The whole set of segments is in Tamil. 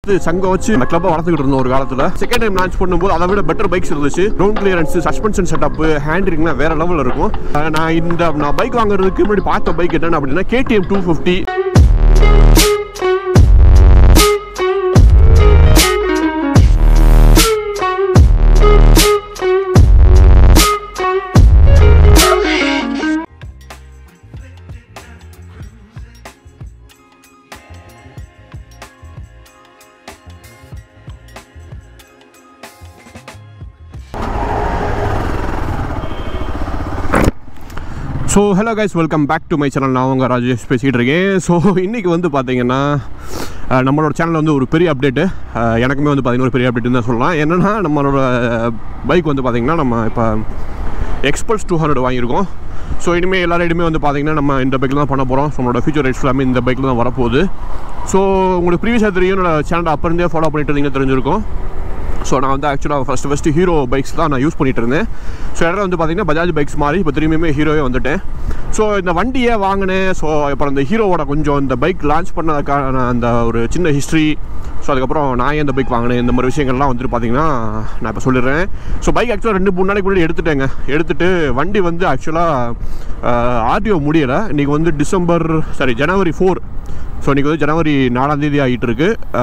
வளர்த்து சங்கம் வச்சு அந்த கிளப்பை வளர்த்துக்கிட்டு இருந்தோம் ஒரு காலத்தில் செகண்ட் டைம் லான்ச் பண்ணும்போது அதை விட பெட்டர் பைக்ஸ் இருந்துச்சு கிரவுண்ட் கிளியரன்ஸ் சஸ்பென்ஷன் செட்டப் ஹேண்ட்ரிங்லாம் வேற லெவலில் இருக்கும் அஹ் நான் இந்த நான் பைக் வாங்குறதுக்கு முன்னாடி பார்த்த பைக் என்னன்னு அப்படின்னா KTM two fifty so hello guys welcome back to my channel நான் உங்கள் ராஜேஷ் பேசிகிட்டு இருக்கேன் ஸோ இன்றைக்கி வந்து பார்த்தீங்கன்னா அஹ், நம்மளோட சேனலில் வந்து ஒரு பெரிய அப்டேட்டு எனக்குமே வந்து பார்த்தீங்கன்னா ஒரு பெரிய அப்டேட்னு தான் சொல்லலாம் என்னென்னா நம்மளோட பைக் வந்து பார்த்தீங்கன்னா நம்ம இப்போ எக்ஸ்பல்ஸ் டூ ஹண்ட்ரட் வாங்கியிருக்கோம் ஸோ இனிமேல் எல்லா ரைடுமே வந்து பார்த்தீங்கன்னா நம்ம இந்த பைக்கில் தான் பண்ண போகிறோம் ஸோ நம்மளோட ஃபியூச்சர் ரைட்ஸ் எல்லாமே இந்த பைக்கில் தான் வரப்போகுது ஸோ உங்களுக்கு ப்ரீவியஸாக தெரியும் என்னோட சேனலை அப்போ இருந்தே ஃபாலோ பண்ணிட்டு இருந்தீங்க தெரிஞ்சிருக்கும் ஸோ நான் வந்து ஆக்சுவலாக ஃபஸ்ட்டு ஃபஸ்ட்டு ஹீரோ பைக்ஸ் தான் நான் யூஸ் பண்ணிட்டு இருந்தேன் ஸோ இடம் வந்து பார்த்தீங்கன்னா பஜாஜ் பைக்ஸ் மாதிரி இப்போ திரும்பியுமே ஹீரோவே வந்துட்டேன் ஸோ இந்த வண்டியே வாங்கினேன் ஸோ அப்புறம் இந்த ஹீரோவோட கொஞ்சம் இந்த பைக் லான்ச் பண்ணதுக்கான அந்த ஒரு சின்ன ஹிஸ்ட்ரி ஸோ அதுக்கப்புறம் நான் ஏன் இந்த பைக் வாங்கினேன் இந்த மாதிரி விஷயங்கள்லாம் வந்துட்டு பார்த்தீங்கன்னா நான் இப்போ சொல்லிடுறேன் ஸோ பைக் ஆக்சுவலாக ரெண்டு மூணு நாளைக்கு முன்னாடி எடுத்துட்டேங்க எடுத்துட்டு வண்டி வந்து ஆக்சுவலாக ஆர்டிஓ முடியலை இன்றைக்கி வந்து டிசம்பர் சாரி ஜனவரி ஃபோர் ஸோ இன்றைக்கி வந்து ஜனவரி நாலாம் தேதி ஆகிட்டு இருக்கு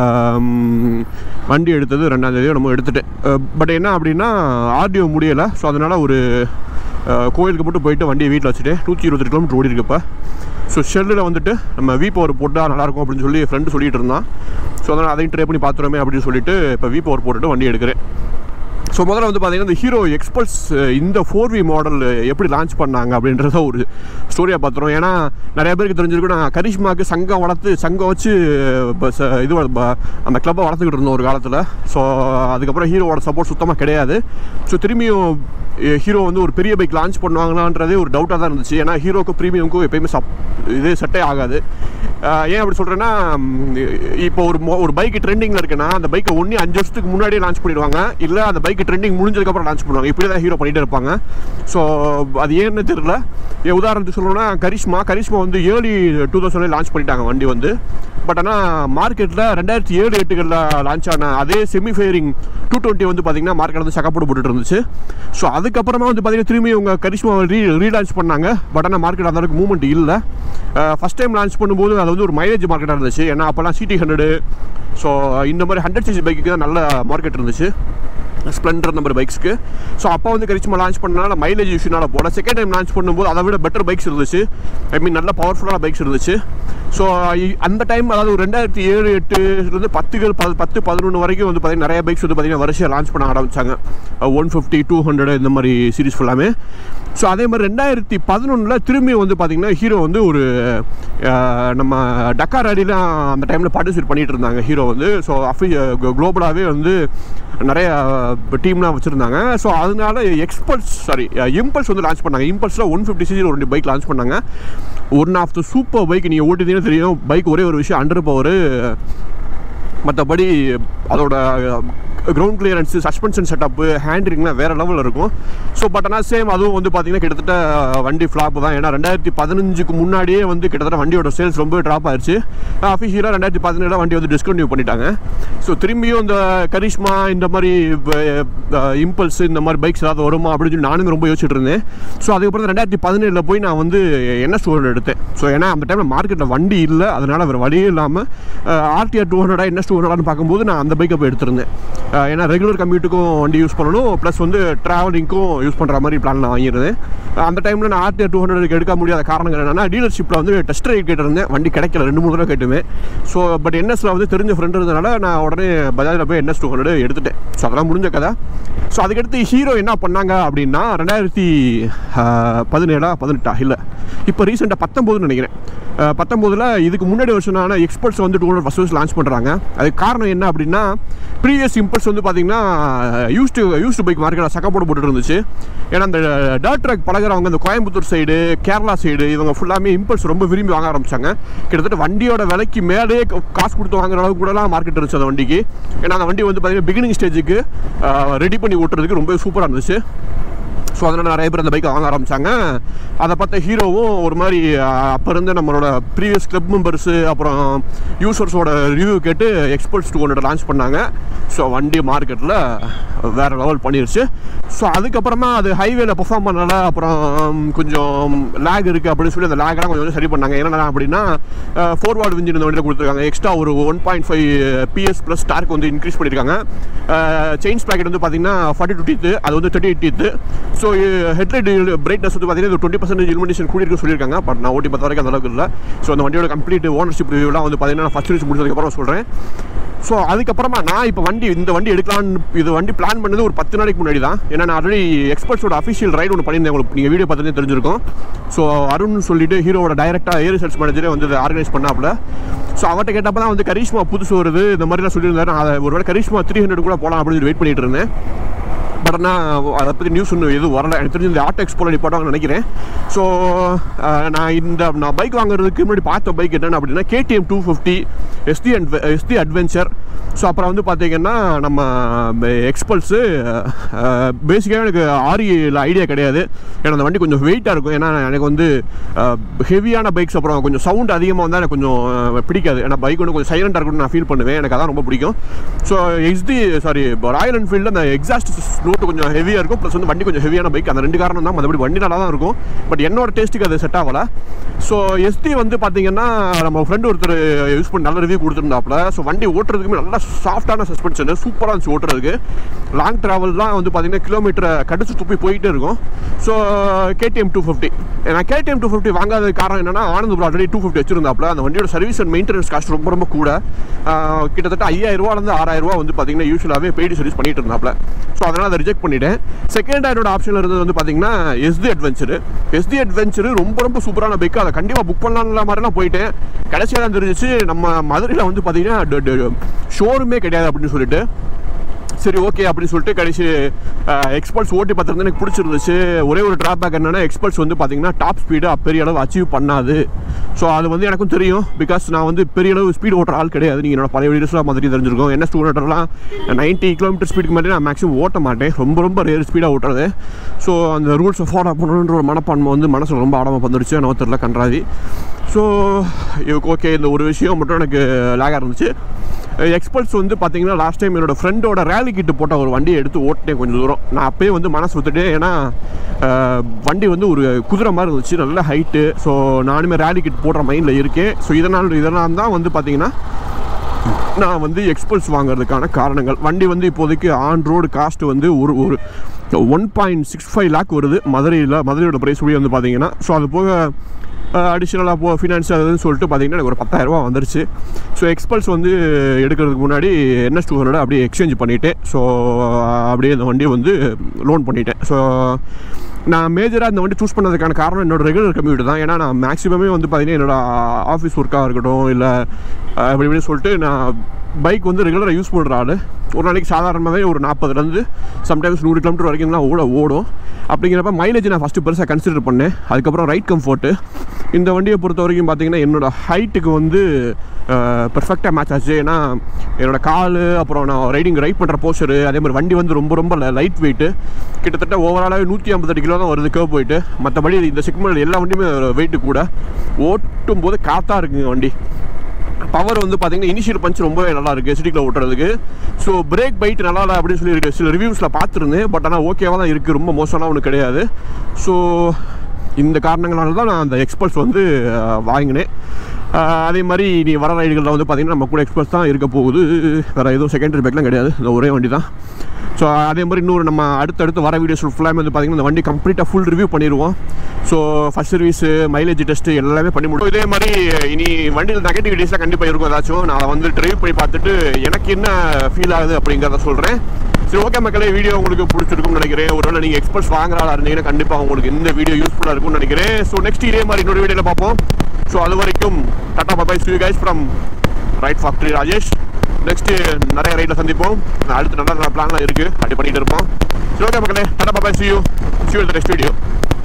ஆம், வண்டி எடுத்தது ரெண்டாம் தேதி நம்ம எடுத்துட்டேன் பட் என்ன அப்படின்னா ஆர்டிஓ முடியலை ஸோ அதனால் ஒரு அஹ், கோயிலுக்கு மட்டும் போயிட்டு வண்டியை வீட்டில் வச்சுட்டு நூற்றி இருபத்தெட்டு கிலோமீட்டர் ஓடி இருக்கு இப்போ ஸோ ஷெல்லில் வந்துட்டு நம்ம வி பவர் போட்டால் நல்லாயிருக்கும் அப்படின்னு சொல்லி ஃப்ரெண்டு சொல்லிட்டு இருந்தான் ஸோ அதனால் அதையும் ட்ரை பண்ணி பார்த்துருமே அப்படின்னு சொல்லிட்டு இப்போ வி பவர் போட்டுட்டு வண்டி எடுக்கிறேன் ஸோ முதல்ல வந்து பார்த்தீங்கன்னா இந்த ஹீரோ எக்ஸ்பல்ஸ் இந்த ஃபோர் வி மாடல் எப்படி லான்ச் பண்ணாங்க அப்படின்றத ஒரு ஸ்டோரியாக பார்த்துறோம் ஏன்னா நிறைய பேருக்கு தெரிஞ்சிருக்கும் நான் கரிஷ்மாவுக்கு சங்கம் வளர்த்து சங்கம் வச்சு ப- ச- இது வ- ப- அந்த கிளப்பை வளர்த்துக்கிட்டு இருந்தோம் ஒரு காலத்தில் ஸோ அதுக்கப்புறம் ஹீரோவோட சப்போர்ட் சுத்தமாக கிடையாது ஸோ திரும்பியும் ஹீரோ வந்து ஒரு பெரிய பைக் லான்ச் பண்ணுவாங்களான்றதே ஒரு டவுட்டாக தான் இருந்துச்சு ஏன்னா ஹீரோக்கும் ப்ரீமியமுக்கும் எப்பயுமே சப் இது செட்டே ஆகாது ஆஹ் ஏன் அப்படி சொல்கிறேன்னா இப்போ ஒரு மொ- ஒரு பைக் ட்ரெண்டிங்கில் இருக்குன்னா அந்த பைக்கை ஒன்று அஞ்சு வருஷத்துக்கு முன்னாடியே லான்ச் பண்ணிடுவாங்க இல்லை அந்த பைக் ட்ரெண்டிங் முடிஞ்சதுக்கப்புறம் லான்ச் பண்ணுவாங்க இப்படி தான் ஹீரோ பண்ணிகிட்டே இருப்பாங்க ஸோ அது ஏன்னு தெரியல ஏன் உதாரணத்துக்கு சொல்லணும்னா கரிஷ்மா கரிஷ்மா வந்து ஏர்லி டூ தௌசண்ட்லேயே லான்ச் பண்ணிட்டாங்க வண்டி வந்து பட் ஆனால் மார்க்கெட்டில் ரெண்டாயிரத்தி ஏழு எட்டுகளில் லான்ச் ஆன அதே செமி ஃபேரிங் டூ டுவெண்ட்டி வந்து பார்த்தீங்கன்னா மார்க்கெட் வந்து சக்கப்போடு போட்டுட்டு இருந்துச்சு ஸோ அதுக்கப்புறமா வந்து பார்த்தீங்கன்னா திரும்பி உங்க கரிஷ்மா ரீ ரீலான்ச் பண்ணாங்க பட் ஆனால் மார்க்கெட் அந்த அளவுக்கு மூவ்மெண்ட் இல்லை ஃபஸ்ட் டைம் லான்ச் பண்ணும்போது அது வந்து ஒரு மைலேஜ் மார்க்கெட்டாக இருந்துச்சு ஏன்னா அப்போல்லாம் சிடி ஹண்ட்ரடு ஸோ இந்த மாதிரி ஹண்ட்ரட் சிசி பைக்கு தான் நல்ல மார்க்கெட் இருந்துச்சு ஸ்ப்ளெண்டர் அந்த மாதிரி பைக்ஸ்க்கு ஸோ அப்போ வந்து கரிஷ்மா லான்ச் பண்ணனால மைலேஜ் இஷ்யூனால போல செகண்ட் டைம் லான்ச் பண்ணும்போது அதை விட பெட்டர் பைக்ஸ் இருந்துச்சு ஐ மீன் நல்ல பவர்ஃபுல்லான பைக்ஸ் இருந்துச்சு ஸோ அந்த டைம் அதாவது ஒரு ரெண்டாயிரத்தி ஏழு எட்டுலேருந்து பத்துகள் ப பத்து பதினொன்று வரைக்கும் வந்து பார்த்தீங்கன்னா நிறைய பைக்ஸ் வந்து பார்த்தீங்கன்னா வரிசையாக லான்ச் பண்ண ஆரம்பிச்சாங்க ஒன் ஃபிஃப்டி டூ ஹண்ட்ரட் இந்த மாதிரி சீரிஸ் ஃபுல்லாமே ஸோ அதே மாதிரி ரெண்டாயிரத்தி பதினொன்றில் திரும்பி வந்து பார்த்தீங்கன்னா ஹீரோ வந்து ஒரு அஹ், நம்ம டக்கார் அடிலாம் அந்த டைமில் பார்ட்டிசிபேட் பண்ணிட்டு இருந்தாங்க ஹீரோ வந்து ஸோ அஃபி குளோபலாகவே வந்து நிறைய டீம்லாம் வச்சுருந்தாங்க ஸோ அதனால எக்ஸ்பல்ஸ் சாரி இம்பல்ஸ் வந்து லான்ச் பண்ணாங்க இம்பல்ஸில் ஒன் ஃபிஃப்டி சிசி ஒரு ரெண்டு பைக் லான்ச் பண்ணாங்க one of the super bike நீங்கள் ஓட்டினீங்கன்னா தெரியும் பைக் ஒரே ஒரு விஷயம் அண்டர் பவர் மற்றபடி அதோட கிரவுண்ட் கிளியரன்ஸு சஸ்பென்ஷன் செட்டப்பு ஹேண்ட்ரிங்லாம் வேறு லெவலில் இருக்கும் ஸோ பட் ஆனால் சேம் அதுவும் வந்து பார்த்தீங்கன்னா கிட்டத்தட்ட வண்டி ஃப்ளாப் தான் ஏன்னா ரெண்டாயிரத்தி பதினஞ்சுக்கு முன்னாடியே வந்து கிட்டத்தட்ட வண்டியோட சேல்ஸ் ரொம்ப ட்ராப் ஆயிடுச்சு அஃபிஷியலாக ரெண்டாயிரத்தி பதினேழு வண்டி வந்து டிஸ்கண்டினியூ பண்ணிட்டாங்க ஸோ திரும்பியும் இந்த கரிஷ்மா இந்த மாதிரி இம்பல்ஸ் இந்த மாதிரி பைக்ஸ் ஏதாவது வருமா அப்படின்னு சொல்லி நானும் ரொம்ப யோசிச்சுட்டு இருந்தேன் ஸோ அதுக்கப்புறம் ரெண்டாயிரத்தி பதினேழில் போய் நான் வந்து என்ன ஸ்டூடெண்ட் எடுத்தேன் ஸோ ஏன்னா அந்த டைமில் மார்க்கெட்டில் வண்டி இல்லை அதனால் வேறு வழியே இல்லாமல் ஆர்டிஆர் டூ ஹண்ட்ரடா என்ன டூ ஹண்ட்ரடான்னு பார்க்கும்போது நான் அந்த பைக்கை போய் எடுத்திருந்தேன் அஹ் ஏன்னா ரெகுலர் கம்யூட்டுக்கும் வண்டி யூஸ் பண்ணணும் ப்ளஸ் வந்து ட்ராவலிங்க்கும் யூஸ் பண்ணுற மாதிரி பிளான் நான் வாங்கியிருந்தேன் அஹ் அந்த டைமில் நான் ஆர்டிஆர் டூ ஹண்ட்ரட் எடுக்க முடியாத காரணங்கள் என்னன்னா டீலர்ஷிப்பில் வந்து டெஸ்ட் ரைட் கேட்டிருந்தேன் வண்டி கிடைக்கல ரெண்டு மூணு தடவை கேட்டுமே ஸோ பட் என்எஸ்ல வந்து தெரிஞ்ச ஃப்ரெண்ட் இருந்தனால நான் உடனே பஜாஜில் போய் என்எஸ் டூ ஹண்ட்ரட் எடுத்துட்டேன் ஸோ அதெல்லாம் முடிஞ்ச கதை ஸோ அதுக்கடுத்து ஹீரோ என்ன பண்ணாங்க அப்படின்னா ரெண்டாயிரத்தி பதினேழா பதினெட்டா இல்லை இப்போ ரீசெண்டாக பத்தொம்போதுன்னு நினைக்கிறேன் பத்தொம்போதில் இதுக்கு முன்னாடி வருஷனான எக்ஸ்பர்ட்ஸ் வந்து two hundred first first launch பண்ணுறாங்க அதுக்கு காரணம் என்ன அப்படின்னா ப்ரீவியஸ் இம்பல்ஸ் வந்து பார்த்தீங்கன்னா யூஸ்டு யூஸ்டு பைக் மார்க்கெட்டில் சக்கப்போடு போட்டுட்டு இருந்துச்சு ஏன்னா அந்த டர்ட் ட்ரக் பழகிறவங்க இந்த கோயம்புத்தூர் சைடு கேரளா சைடு இவங்க ஃபுல்லாமே இம்பல்ஸ் ரொம்ப விரும்பி வாங்க ஆரம்பிச்சாங்க கிட்டத்தட்ட வண்டியோட விலைக்கு மேலே காசு கொடுத்து வாங்குற அளவுக்கு கூடலாம் மார்க்கெட் இருந்துச்சு அந்த வண்டிக்கு ஏன்னா அந்த வண்டி வந்து பார்த்தீங்கன்னா பிகினிங் ஸ்டேஜுக்கு ரெடி பண்ணி ஓட்டுறதுக்கு ரொம்ப சூப்பராக இருந்துச்சு ஸோ அதனால் நிறைய பேர் அந்த பைக்கை வாங்க ஆரம்பித்தாங்க அதை பார்த்த ஹீரோவும் ஒரு மாதிரி அப்போ இருந்த நம்மளோட ப்ரீவியஸ் கிளப் மெம்பர்ஸு அப்புறம் யூசர்ஸோட ரிவ்யூ கேட்டு எக்ஸ்பல்ஸ் டூ ஹண்ட்ரட் லான்ச் பண்ணாங்க ஸோ வண்டி மார்க்கெட்டில் வேறு லெவல் பண்ணிருச்சு ஸோ அதுக்கப்புறமா அது ஹைவேல பெர்ஃபார்ம் பண்ணல அப்புறம் கொஞ்சம் லேக் இருக்குது அப்படின்னு சொல்லி அந்த லேக்லாம் கொஞ்சம் கொஞ்சம் சரி பண்ணாங்க என்னென்ன அப்படின்னா ஃபோர்வார்டு இன்ஜின் இந்த வண்டியில் கொடுத்துருக்காங்க எக்ஸ்ட்ரா ஒரு one point five PS plus torque வந்து இன்க்ரீஸ் பண்ணியிருக்காங்க செயின்ஸ் ப்ராக்கெட் வந்து பார்த்தீங்கன்னா ஃபார்ட்டி டூ டீத்து அது வந்து thirty eight teeth so headlight brightness வந்து பார்த்தீங்கன்னா டுவெண்ட்டி பர்சன்டேஜ் இலுமினேஷன் கூடியிருக்கு சொல்லியிருக்காங்க பட் நான் ஓட்டி பார்த்த வரைக்கும் அந்த அளவுக்கு இல்லை ஸோ அந்த வண்டியோட கம்ப்ளீட் ஓனர்ஷிப் ரிவ்யூலாம் வந்து பார்த்தீங்கன்னா ஃபஸ்ட் ரிவ்யூ முடிச்சதுக்கப்புறம் சொல்கிறேன் ஸோ அதுக்கப்புறமா நான் இப்போ வண்டி இந்த வண்டி எடுக்கலான்னு இது வண்டி பிளான் பண்ணது ஒரு பத்து நாளைக்கு முன்னாடி தான் ஏன்னா நான் ஆல்ரெடி எக்ஸ்பர்ட்ஸோட அஃபிஷியல் ரைடு ஒன்று பண்ணியிருந்தேன் உங்களுக்கு நீங்கள் வீடியோ பார்த்துட்டு தெரிஞ்சிருக்கும் ஸோ அருண் சொல்லிட்டு ஹீரோவோட டைரக்டாக ஏர் ரிசர்ச் மேனேஜரே வந்து இதை ஆர்கனைஸ் பண்ணாப்புல ஸோ அவர்கிட்ட கேட்டப்போ தான் வந்து கரிஷ்மா புதுசு வருது இந்த மாதிரிலாம் சொல்லியிருந்தாரு நான் அதை ஒருவேளை கரிஷ்மா த்ரீ ஹண்ட்ரட் கூட போகலாம் அப்படின்னு சொல்லி வெயிட் பண்ணிட்டு இருந்தேன் பட் ஆனால் அதை பற்றி நியூஸ் இன்னும் எதுவும் வரல எனக்கு தெரிஞ்சு இந்த ஆட்டோ எக்ஸ்போல நிப்பாட்டாங்கன்னு நினைக்கிறேன் ஸோ நான் இந்த நான் பைக் வாங்குறதுக்கு முன்னாடி பார்த்த பைக் என்னென்னு அப்படின்னா KTM two fifty ST and ST adventure so அப்புறம் வந்து பார்த்தீங்கன்னா நம்ம எக்ஸ்பல்ஸு பேசிக்காக எனக்கு ஆரியில் ஐடியா கிடையாது ஏன்னா அந்த வண்டி கொஞ்சம் வெயிட்டாக இருக்கும் ஏன்னா எனக்கு வந்து ஹெவியான பைக்ஸ் அப்புறம் கொஞ்சம் சவுண்ட் அதிகமாக வந்தால் எனக்கு கொஞ்சம் அஹ், பிடிக்காது ஏன்னா பைக் வந்து கொஞ்சம் சைலண்டாக இருக்கும்னு நான் ஃபீல் பண்ணுவேன் எனக்கு அதான் ரொம்ப பிடிக்கும் ஸோ எஸ்டி சாரி ராயல் என்ஃபீல்டில் அந்த எக்ஸாஸ்ட் நோட்டு கொஞ்சம் ஹெவியாக இருக்கும் ப்ளஸ் வந்து வண்டி கொஞ்சம் ஹெவியான பைக் அந்த ரெண்டு காரணம் தான் மற்றபடி வண்டி நல்லா தான் இருக்கும் பட் என்னோட டேஸ்ட்டுக்கு அது செட் ஆகலை ஸோ எஸ்டி வந்து பார்த்தீங்கன்னா நம்ம ஃப்ரெண்டு ஒருத்தர் யூஸ் பண்ணி நல்ல ரிவ்யூ கொடுத்துருந்தாப்புல ஸோ வண்டி ஓட்டுறதுக்குமே நல்லா சாஃப்டான சஸ்பென்ஷன் சூப்பராக இருந்துச்சு ஓட்டுறதுக்கு லாங் ட்ராவல்லாம் வந்து பார்த்தீங்கன்னா கிலோமீட்டரை கடிச்சு துப்பி போயிட்டே இருக்கும் ஸோ கேடிஎம் டூ ஃபிஃப்டி நான் கேடிஎம் டூ ஃபிஃப்டி வாங்காத காரணம் என்னன்னா ஆனந்த் ஆல்ரெடி டூ ஃபிஃப்டி வச்சிருந்தாப்புல அந்த வண்டியோட சர்வீஸ் அண்ட் மெயின்டெனன்ஸ் காஸ்ட் ரொம்ப ரொம்ப கூட ஆஹ் கிட்டத்தட்ட ஐயாயிரம் ரூபாலேருந்து ஆறாயிரம் ரூபா வந்து பார்த்தீங்கன்னா யூஸ்வலாகவே பெய்டு சர்வீஸ் பண்ணிட்டு இருந்தாப்புல ஸோ அதனால் அதை ரிஜெக்ட் பண்ணிட்டேன் செகண்ட் என்னோட ஆப்ஷனில் இருந்தது வந்து பார்த்தீங்கன்னா எஸ்டி அட்வென்ச்சர் எஸ்டி அட்வென்ச்சர் ரொம்ப ரொம்ப சூப்பரான பைக் அதை கண்டிப்பாக புக் பண்ணலாம்ல மாதிரிலாம் போயிட்டேன் கடைசியாக தான் தெரிஞ்சிச்சு நம்ம மதுரையில் வந்து பார்த்தீங்கன்னா ஷோரூமே கிடையாது அப்படின்னு சொல்லிட்டு சரி ஓகே அப்படின்னு சொல்லிட்டு கடைசி எக்ஸ்பல்ஸ் ஓட்டி பார்த்துருந்து எனக்கு பிடிச்சிருந்துச்சு ஒரே ஒரு ட்ராபேக் என்னன்னா எக்ஸ்பல்ஸ் வந்து பார்த்தீங்கன்னா டாப் ஸ்பீடு பெரிய அளவு அச்சீவ் பண்ணாது ஸோ அது வந்து எனக்கும் தெரியும் பிகாஸ் நான் வந்து பெரிய அளவு ஸ்பீடு ஓட்டுற ஆள் கிடையாது நீங்கள் என்னோட பழைய வீடியோஸ்லாம் மாதிரி தெரிஞ்சிருக்கும் என்ன ஸ்டூடெண்ட்லாம் நைன்ட்டி கிலோமீட்டர் ஸ்பீடுக்கு மாதிரி நான் மேக்ஸிமம் ஓட்ட மாட்டேன் ரொம்ப ரொம்ப ரேர் ஸ்பீடாக ஓட்டுறது ஸோ அந்த ரூல்ஸை ஃபாலோ பண்ணணுன்ற ஒரு மனப்பான்மை வந்து மனசு ரொம்ப ஆடாமல் வந்துருச்சு நான் தெரியல கன்றாதி ஸோ ஓகே இந்த ஒரு விஷயம் மட்டும் எனக்கு லேகாக இருந்துச்சு எக்ஸ்பல்ஸ் வந்து பார்த்தீங்கன்னா லாஸ்ட் டைம் என்னோட ஃப்ரெண்டோட ரேலி கிட்டு போட்ட ஒரு வண்டியை எடுத்து ஓட்டினேன் கொஞ்சம் தூரம் நான் அப்பயே வந்து மனசு விட்டுட்டேன் ஏன்னா அஹ், வண்டி வந்து ஒரு குதிரை மாதிரி இருந்துச்சு நல்ல ஹைட்டு ஸோ நானுமே ரேலி கிட் போடுற மைண்டில் இருக்கேன் ஸோ இதனால் இதனால் தான் வந்து பார்த்தீங்கன்னா நான் வந்து எக்ஸ்பல்ஸ் வாங்குறதுக்கான காரணங்கள் வண்டி வந்து இப்போதைக்கு ஆன் ரோடு காஸ்ட் வந்து ஒரு ஒரு one point six five lakh வருது மதுரையில் மதுரையோட ப்ரைஸ் வந்து பார்த்தீங்கன்னா ஸோ அது போக அடிஷ்னலாக போ ஃபினான்ஸ் அதுன்னு சொல்லிட்டு பார்த்தீங்கன்னா எனக்கு ஒரு பத்தாயிரரூபா வந்துருச்சு ஸோ எக்ஸ்பல்ஸ் வந்து எடுக்கிறதுக்கு முன்னாடி என்எஸ் டூ ஹண்ட்ரட் அப்படியே எக்ஸ்சேஞ்ச் பண்ணிவிட்டேன் ஸோ அப்படியே இந்த வண்டியை வந்து லோன் பண்ணிட்டேன் ஸோ நான் மேஜராக இந்த வண்டி சூஸ் பண்ணதுக்கான காரணம் என்னோட ரெகுலர் கம்யூனிட்டி தான் ஏன்னா நான் மேக்ஸிமமே வந்து பார்த்தீங்கன்னா என்னோட ஆஃபீஸ் ஒர்க்காக இருக்கட்டும் இல்லை அப்படி இப்படின்னு சொல்லிட்டு நான் பைக் வந்து ரெகுலராக யூஸ் பண்ணுற ஆள் ஒரு நாளைக்கு சாதாரணமாகவே ஒரு நாற்பதுலேருந்து சம்டைம்ஸ் நூறு கிலோமீட்டர் வரைக்கும் தான் ஓட ஓடும் அப்படிங்கிறப்ப மைலேஜ் நான் ஃபஸ்ட்டு பெருசாக கன்சிடர் பண்ணேன் அதுக்கப்புறம் ரைட் கம்ஃபர்ட்டு இந்த வண்டியை பொறுத்த வரைக்கும் பார்த்தீங்கன்னா என்னோட ஹைட்டுக்கு வந்து பெர்ஃபெக்டாக மேட்ச் ஆச்சு ஏன்னா என்னோட கால் அப்புறம் நான் ரைடிங் ரைட் பண்ணுற போஸ்டரு அதே மாதிரி வண்டி வந்து ரொம்ப ரொம்ப லைட் வெயிட்டு கிட்டத்தட்ட ஓவராலாகவே நூற்றி ஐம்பத்தெட்டு கிலோ தான் வருது கேவ் போயிட்டு மற்றபடி இந்த செக்மெண்ட் எல்லா வண்டியுமே வெயிட்டு கூட ஓட்டும் போது காற்றா இருக்குங்க வண்டி பவர் வந்து பார்த்தீங்கன்னா இனிஷியல் பஞ்ச் ரொம்பவே நல்லா இருக்குது சிட்டிக்குள்ள ஓட்டுறதுக்கு ஸோ பிரேக் பைட் நல்லா இல்லை அப்படின்னு சொல்லி இருக்கு சில ரிவ்யூஸில் பார்த்துருந்தேன் பட் ஆனால் ஓகேவாக தான் இருக்குது ரொம்ப மோசம்லாம் ஒன்றும் கிடையாது ஸோ இந்த காரணங்களால தான் நான் அந்த எக்ஸ்பல்ஸ் வந்து அஹ், வாங்கினேன் அஹ், அதே மாதிரி நீ வர ரைடுகளில் வந்து பார்த்தீங்கன்னா நம்ம கூட எக்ஸ்பல்ஸ் தான் இருக்க போகுது வேறு எதுவும் செகண்டரி பேக்லாம் கிடையாது இந்த ஒரே வண்டி தான் ஸோ அதே மாதிரி இன்னொரு நம்ம அடுத்தடுத்து வர வீடியோஸ் ஃபுல்லாமே வந்து பார்த்தீங்கன்னா இந்த வண்டி கம்ப்ளீட்டாக ஃபுல் ரிவ்யூ பண்ணிடுவோம் so first service mileage test எல்லாமே பண்ணி முடியும் இதே மாதிரி இனி வண்டியில் நெகட்டிவிட்டிஸ்லாம் கண்டிப்பாக இருக்கும் ஏதாச்சும் நான் அதை வந்து ட்ரைவ் பண்ணி பார்த்துட்டு எனக்கு என்ன ஃபீல் ஆகுது அப்படிங்கிறத சொல்கிறேன் சரி ஓகே மக்களே வீடியோ உங்களுக்கு பிடிச்சிருக்கும்னு நினைக்கிறேன் ஒருவேளை நீங்கள் எக்ஸ்பர்ட்ஸ் வாங்குறாளா இருந்தீங்கன்னா கண்டிப்பாக உங்களுக்கு இந்த வீடியோ யூஸ்ஃபுல்லாக இருக்கும்னு நினைக்கிறேன் ஸோ நெக்ஸ்ட் இதே மாதிரி இன்னொரு வீடியோவில் பார்ப்போம் ஸோ அது வரைக்கும் tata bye bye see guys from ride factory Rajesh next நிறைய ரைடில் சந்திப்போம் அடுத்து நல்ல நல்ல பிளான்லாம் இருக்குது அப்படி பண்ணிட்டு இருப்போம் சரி ஓகே மக்களே tata bye bye see you see you next video